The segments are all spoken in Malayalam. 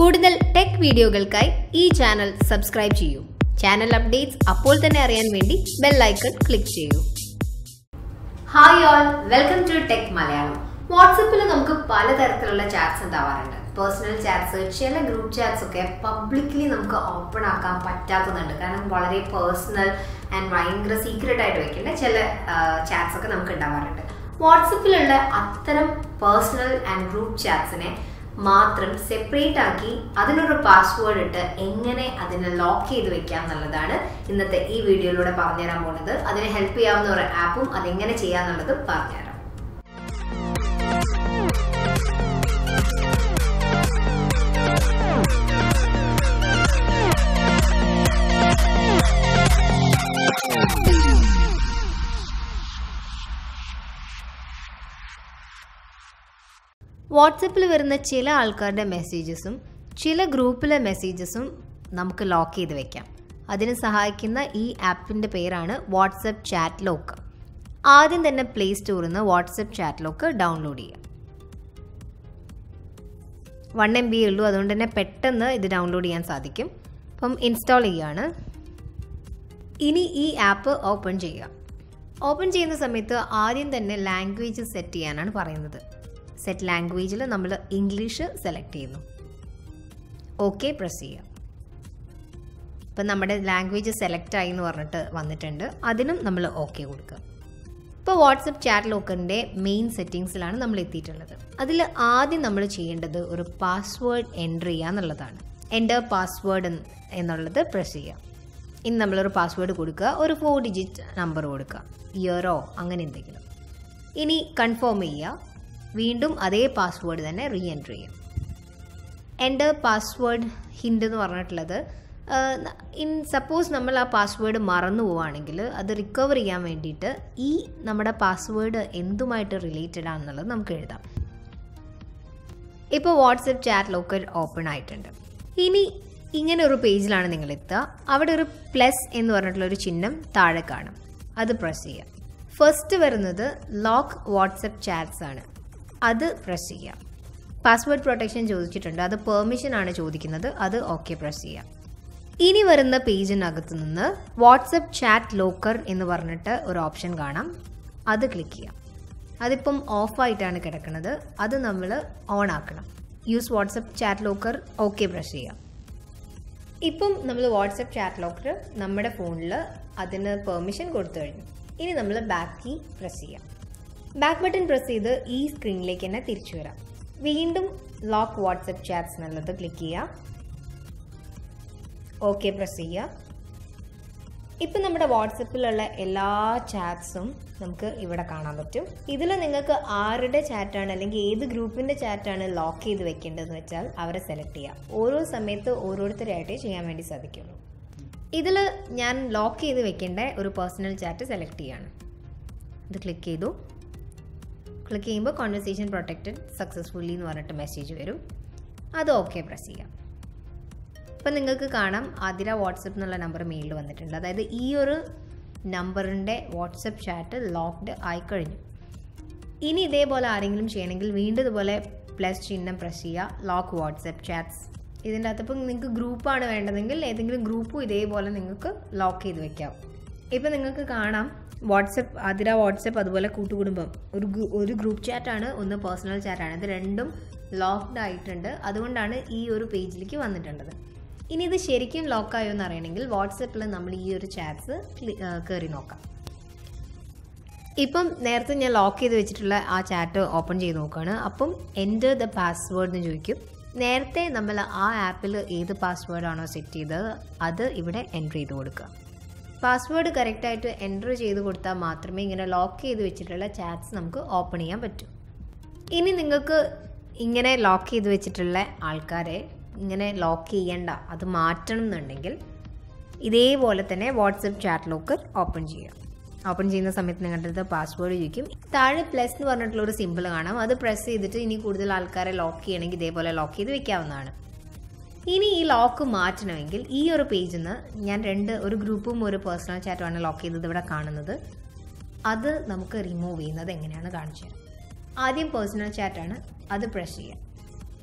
കൂടുതൽ ടെക് വീഡിയോകൾക്കായി ഈ ചാനൽ സബ്സ്ക്രൈബ് ചെയ്യൂ ചാനൽ അപ്ഡേറ്റ്സ് അപ്പോൾ തന്നെ അറിയാൻ വേണ്ടി ബെൽ ഐക്കൺ ക്ലിക്ക് ചെയ്യൂ hi all welcome to tech Malayalam വാട്സപ്പിൽ നമുക്ക് പലതരത്തിലുള്ള ചാറ്റ്സ് ഉണ്ടാവാറുണ്ട് പേഴ്സണൽ ചാറ്റ്സ് ചില ഗ്രൂപ്പ് ചാറ്റ്സ് ഒക്കെ പബ്ലിക്കലി നമുക്ക് ഓപ്പൺ ആക്കാൻ പറ്റാത്തതുണ്ട് കാരണം വളരെ പേഴ്സണൽ ആൻഡ് ഭയങ്കര സീക്രട്ട് ആയിട്ട് വെക്കേണ്ട ചില ചാറ്റ്സ് ഒക്കെ നമുക്ക് ഉണ്ടാവാറുണ്ട് വാട്സപ്പിലുള്ള അത്തരം പേഴ്സണൽ ആൻഡ് ഗ്രൂപ്പ് ചാറ്റ്സിനെ മാത്രം സെപ്പറേറ്റ് ആക്കി അതിനൊരു പാസ്വേഡ് ഇട്ട് എങ്ങനെ അതിനെ ലോക്ക് ചെയ്ത് വെക്കാം എന്നുള്ളതാണ് ഇന്നത്തെ ഈ വീഡിയോയിലൂടെ പറഞ്ഞുതരാൻ പോകുന്നത് അതിനെ ഹെൽപ്പ് ചെയ്യാവുന്ന ഒരു ആപ്പും അതെങ്ങനെ ചെയ്യാന്നുള്ളത് പറഞ്ഞുതരാം വാട്സപ്പിൽ വരുന്ന ചില ആൾക്കാരുടെ മെസ്സേജസും ചില ഗ്രൂപ്പിലെ മെസ്സേജസും നമുക്ക് ലോക്ക് ചെയ്ത് വെക്കാം അതിന് സഹായിക്കുന്ന ഈ ആപ്പിൻ്റെ പേരാണ് വാട്സപ്പ് ചാറ്റ് ലോക്ക് ആദ്യം തന്നെ പ്ലേ സ്റ്റോറിൽ നിന്ന് വാട്സപ്പ് ചാറ്റ് ലോക്ക് ഡൗൺലോഡ് ചെയ്യാം വൺ എം ബി ഉള്ളൂ അതുകൊണ്ട് തന്നെ പെട്ടെന്ന് ഇത് ഡൗൺലോഡ് ചെയ്യാൻ സാധിക്കും അപ്പം ഇൻസ്റ്റാൾ ചെയ്യുകയാണ് ഇനി ഈ ആപ്പ് ഓപ്പൺ ചെയ്യുക ഓപ്പൺ ചെയ്യുന്ന സമയത്ത് ആദ്യം തന്നെ ലാംഗ്വേജ് സെറ്റ് ചെയ്യാനാണ് പറയുന്നത് സെറ്റ് ലാംഗ്വേജിൽ നമ്മൾ ഇംഗ്ലീഷ് സെലക്ട് ചെയ്യുന്നു ഓക്കെ പ്രസ് ചെയ്യുക ഇപ്പം നമ്മുടെ ലാംഗ്വേജ് സെലക്ട് ആയി എന്ന് പറഞ്ഞിട്ട് വന്നിട്ടുണ്ട് അതിനും നമ്മൾ ഓക്കെ കൊടുക്കുക ഇപ്പോൾ വാട്സപ്പ് ചാറ്റ് ലോക്കറിൻ്റെ മെയിൻ സെറ്റിങ്സിലാണ് നമ്മൾ എത്തിയിട്ടുള്ളത് അതിൽ ആദ്യം നമ്മൾ ചെയ്യേണ്ടത് ഒരു പാസ്വേഡ് എൻ്റർ ചെയ്യുക എന്നുള്ളതാണ് എൻ്റർ പാസ്വേഡ് എന്നുള്ളത് പ്രസ് ചെയ്യുക ഇനി നമ്മളൊരു പാസ്വേഡ് കൊടുക്കുക ഒരു ഫോർ ഡിജിറ്റ് നമ്പർ കൊടുക്കുക ഇയറോ അങ്ങനെ എന്തെങ്കിലും ഇനി കൺഫേം ചെയ്യുക വീണ്ടും അതേ പാസ്വേഡ് തന്നെ റീ എൻറ്റർ ചെയ്യും എൻ്റെ പാസ്വേഡ് ഹിൻഡ് എന്ന് പറഞ്ഞിട്ടുള്ളത് ഇൻ സപ്പോസ് നമ്മൾ ആ പാസ്വേഡ് മറന്നു പോവുകയാണെങ്കിൽ അത് റിക്കവർ ചെയ്യാൻ വേണ്ടിയിട്ട് ഈ നമ്മുടെ പാസ്വേഡ് എന്തുമായിട്ട് റിലേറ്റഡ് ആണെന്നുള്ളത് നമുക്ക് എഴുതാം ഇപ്പോൾ വാട്സപ്പ് ചാറ്റ് ലോക്കർ ഓപ്പൺ ആയിട്ടുണ്ട് ഇനി ഇങ്ങനെ ഒരു പേജിലാണ് നിങ്ങൾ എത്തുക അവിടെ ഒരു പ്ലസ് എന്ന് പറഞ്ഞിട്ടുള്ള ഒരു ചിഹ്നം താഴെ കാണും അത് പ്രസ് ചെയ്യാം ഫസ്റ്റ് വരുന്നത് ലോക്ക് വാട്സപ്പ് ചാറ്റ്സ് ആണ് അത് പ്രസ് ചെയ്യാം പാസ്വേഡ് പ്രൊട്ടക്ഷൻ ചോദിച്ചിട്ടുണ്ട് അത് പെർമിഷൻ ആണ് ചോദിക്കുന്നത് അത് ഓക്കെ പ്രസ് ചെയ്യാം ഇനി വരുന്ന പേജിനകത്ത് നിന്ന് വാട്സപ്പ് ചാറ്റ് ലോക്കർ എന്ന് പറഞ്ഞിട്ട് ഒരു ഓപ്ഷൻ കാണാം അത് ക്ലിക്ക് ചെയ്യാം അതിപ്പം ഓഫായിട്ടാണ് കിടക്കുന്നത് അത് നമ്മൾ ഓൺ ആക്കണം use WhatsApp chat locker okay press ചെയ്യാം ഇപ്പം നമ്മൾ വാട്സപ്പ് ചാറ്റ് ലോക്കർ നമ്മുടെ ഫോണിൽ അതിന് പെർമിഷൻ കൊടുത്തു കഴിഞ്ഞു ഇനി നമ്മൾ ബാക്ക് കീ പ്രസ് ചെയ്യാം ബാക്ക് ബട്ടൺ പ്രസ് ചെയ്ത് ഈ സ്ക്രീനിലേക്ക് തന്നെ തിരിച്ചു വരാം വീണ്ടും ലോക്ക് വാട്സപ്പ് ചാറ്റ്സ് എന്നുള്ളത് ക്ലിക്ക് ചെയ്യുക ഓക്കെ പ്രസ് ചെയ്യുക ഇപ്പം നമ്മുടെ വാട്സപ്പിലുള്ള എല്ലാ ചാറ്റ്സും നമുക്ക് ഇവിടെ കാണാൻ പറ്റും ഇതിൽ നിങ്ങൾക്ക് ആരുടെ ചാറ്റാണ് അല്ലെങ്കിൽ ഏത് ഗ്രൂപ്പിൻ്റെ ചാറ്റാണ് ലോക്ക് ചെയ്ത് വെക്കേണ്ടതെന്ന് വെച്ചാൽ അവരെ സെലക്ട് ചെയ്യുക ഓരോ സമയത്ത് ഓരോരുത്തരായിട്ടേ ചെയ്യാൻ വേണ്ടി സാധിക്കുള്ളൂ ഇതിൽ ഞാൻ ലോക്ക് ചെയ്ത് വെക്കേണ്ട ഒരു പേഴ്സണൽ ചാറ്റ് സെലക്ട് ചെയ്യാണ് ഇത് ക്ലിക്ക് ചെയ്തു ക്ലിക്ക് ചെയ്യുമ്പോൾ കോൺവെർസേഷൻ പ്രൊട്ടക്റ്റഡ് സക്സസ്ഫുള്ളി എന്ന് പറഞ്ഞിട്ട് മെസ്സേജ് വരും അത് ഓക്കെ പ്രസ് ചെയ്യാം ഇപ്പം നിങ്ങൾക്ക് കാണാം ആതിര വാട്സപ്പ് എന്നുള്ള നമ്പർ മെയിലിൽ വന്നിട്ടുണ്ട് അതായത് ഈ ഒരു നമ്പറിൻ്റെ വാട്സപ്പ് ചാറ്റ് ലോക്ക്ഡ് ആയിക്കഴിഞ്ഞു ഇനി ഇതേപോലെ ആരെങ്കിലും ചെയ്യണമെങ്കിൽ വീണ്ടും ഇതുപോലെ പ്ലസ് ചിഹ്നം പ്രസ് ചെയ്യുക ലോക്ക് വാട്സപ്പ് ചാറ്റ്സ് ഇതിൻ്റെ അകത്ത് ഇപ്പം നിങ്ങൾക്ക് ഗ്രൂപ്പാണ് വേണ്ടതെങ്കിൽ ഏതെങ്കിലും ഗ്രൂപ്പും ഇതേപോലെ നിങ്ങൾക്ക് ലോക്ക് ചെയ്ത് വെക്കാം ഇപ്പം നിങ്ങൾക്ക് കാണാം വാട്സപ്പ് അതിര വാട്സപ്പ് അതുപോലെ കൂട്ടുകുടുംബം ഒരു ഒരു ഗ്രൂപ്പ് ചാറ്റാണ് ഒന്ന് പേഴ്സണൽ ചാറ്റാണ് ഇത് രണ്ടും ലോക്ക്ഡ് ആയിട്ടുണ്ട് അതുകൊണ്ടാണ് ഈ ഒരു പേജിലേക്ക് വന്നിട്ടുള്ളത് ഇനി ഇത് ശരിക്കും ലോക്കായോ എന്ന് അറിയണമെങ്കിൽ വാട്സപ്പിൽ നമ്മൾ ഈ ഒരു ചാറ്റ്സ് കയറി നോക്കാം ഇപ്പം നേരത്തെ ഞാൻ ലോക്ക് ചെയ്ത് വെച്ചിട്ടുള്ള ആ ചാറ്റ് ഓപ്പൺ ചെയ്ത് നോക്കുകയാണ് അപ്പം എൻ്റർ ദ പാസ്വേഡ് എന്ന് ചോദിക്കും നേരത്തെ നമ്മൾ ആ ആപ്പിൽ ഏത് പാസ്വേഡാണോ സെറ്റ് ചെയ്തത് അത് ഇവിടെ എൻ്റർ ചെയ്ത് കൊടുക്കുക പാസ്വേഡ് കറക്റ്റായിട്ട് എൻ്റർ ചെയ്ത് കൊടുത്താൽ മാത്രമേ ഇങ്ങനെ ലോക്ക് ചെയ്ത് വെച്ചിട്ടുള്ള ചാറ്റ്സ് നമുക്ക് ഓപ്പൺ ചെയ്യാൻ പറ്റൂ ഇനി നിങ്ങൾക്ക് ഇങ്ങനെ ലോക്ക് ചെയ്ത് വെച്ചിട്ടുള്ള ആൾക്കാരെ ഇങ്ങനെ ലോക്ക് ചെയ്യണ്ട അത് മാറ്റണം എന്നുണ്ടെങ്കിൽ ഇതേപോലെ തന്നെ വാട്സപ്പ് ചാറ്റ് ലോക്കർ ഓപ്പൺ ചെയ്യുക ഓപ്പൺ ചെയ്യുന്ന സമയത്ത് നിങ്ങളുടെ അടുത്ത് പാസ്വേഡ് ചോദിക്കും താഴെ പ്ലസ് എന്ന് പറഞ്ഞിട്ടുള്ള ഒരു സിമ്പിൾ കാണാം അത് പ്രസ് ചെയ്തിട്ട് ഇനി കൂടുതൽ ആൾക്കാരെ ലോക്ക് ചെയ്യണമെങ്കിൽ ഇതേപോലെ ലോക്ക് ചെയ്ത് വെക്കാവുന്നതാണ് ഇനി ഈ ലോക്ക് മാറ്റണമെങ്കിൽ ഈ ഒരു പേജിൽ നിന്ന് ഞാൻ രണ്ട് ഒരു ഗ്രൂപ്പും ഒരു പേഴ്സണൽ ചാറ്റുമാണ് ലോക്ക് ചെയ്തത് ഇവിടെ കാണുന്നത് അത് നമുക്ക് റിമൂവ് ചെയ്യുന്നത് എങ്ങനെയാണ് കാണിച്ചു തരാം ആദ്യം പേഴ്സണൽ ചാറ്റാണ് അത് പ്രസ് ചെയ്യാം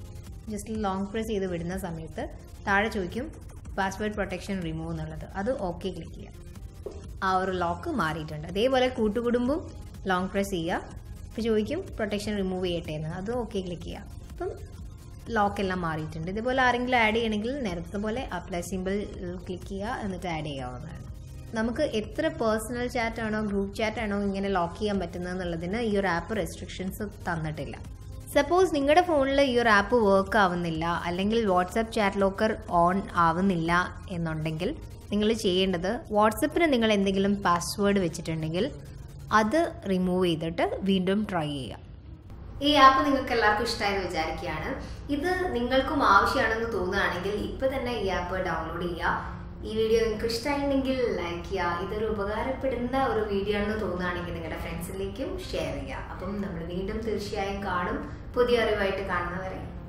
ജസ്റ്റ് ലോങ് പ്രസ് ചെയ്ത് വിടുന്ന സമയത്ത് താഴെ ചോദിക്കും പാസ്വേഡ് പ്രൊട്ടക്ഷൻ റിമൂവ് എന്നുള്ളത് അത് ഓക്കെ ക്ലിക്ക് ചെയ്യുക ആ ഒരു ലോക്ക് മാറിയിട്ടുണ്ട് അതേപോലെ കൂട്ടുകുടുംബം ലോങ് പ്രസ് ചെയ്യുക ഇപ്പോൾ ചോദിക്കും പ്രൊട്ടക്ഷൻ റിമൂവ് ചെയ്യട്ടെ എന്ന് അത് ഓക്കെ ക്ലിക്ക് ചെയ്യുക അപ്പം ലോക്ക് എല്ലാം മാറിയിട്ടുണ്ട് ഇതുപോലെ ആരെങ്കിലും ആഡ് ചെയ്യണമെങ്കിൽ നേരത്തെ പോലെ അപ്ലൈ സിമ്പിൾ ക്ലിക്ക് ചെയ്യുക എന്നിട്ട് ആഡ് ചെയ്യാവുന്നതാണ് നമുക്ക് എത്ര പേഴ്സണൽ ചാറ്റ് ആണോ ഗ്രൂപ്പ് ചാറ്റ് ആണോ ഇങ്ങനെ ലോക്ക് ചെയ്യാൻ പറ്റുന്നത് എന്നുള്ളതിന് ഈ ഒരു ആപ്പ് റെസ്ട്രിക്ഷൻസ് തന്നിട്ടില്ല സപ്പോസ് നിങ്ങളുടെ ഫോണിൽ ഈ ഒരു ആപ്പ് വർക്ക് ആവുന്നില്ല അല്ലെങ്കിൽ വാട്സാപ്പ് ചാറ്റ് ലോക്കർ ഓൺ ആവുന്നില്ല എന്നുണ്ടെങ്കിൽ നിങ്ങൾ ചെയ്യേണ്ടത് വാട്സപ്പിന് നിങ്ങൾ എന്തെങ്കിലും പാസ്വേഡ് വെച്ചിട്ടുണ്ടെങ്കിൽ അത് റിമൂവ് ചെയ്തിട്ട് വീണ്ടും ട്രൈ ചെയ്യുക ഈ ആപ്പ് നിങ്ങൾക്ക് എല്ലാവർക്കും ഇഷ്ടമായെന്ന് വിചാരിക്കുകയാണ് ഇത് നിങ്ങൾക്കും ആവശ്യമാണെന്ന് തോന്നുകയാണെങ്കിൽ ഇപ്പോൾ തന്നെ ഈ ആപ്പ് ഡൗൺലോഡ് ചെയ്യുക ഈ വീഡിയോ നിങ്ങൾക്ക് ഇഷ്ടമായിട്ടുണ്ടെങ്കിൽ ലൈക്ക് ചെയ്യുക ഇതൊരു ഉപകാരപ്പെടുന്ന ഒരു വീഡിയോ ആണെന്ന് തോന്നുകയാണെങ്കിൽ നിങ്ങളുടെ ഫ്രണ്ട്സിലേക്കും ഷെയർ ചെയ്യുക അപ്പം നമ്മൾ വീണ്ടും തീർച്ചയായും കാണും പുതിയ അറിവായിട്ട് കാണുന്നവരെ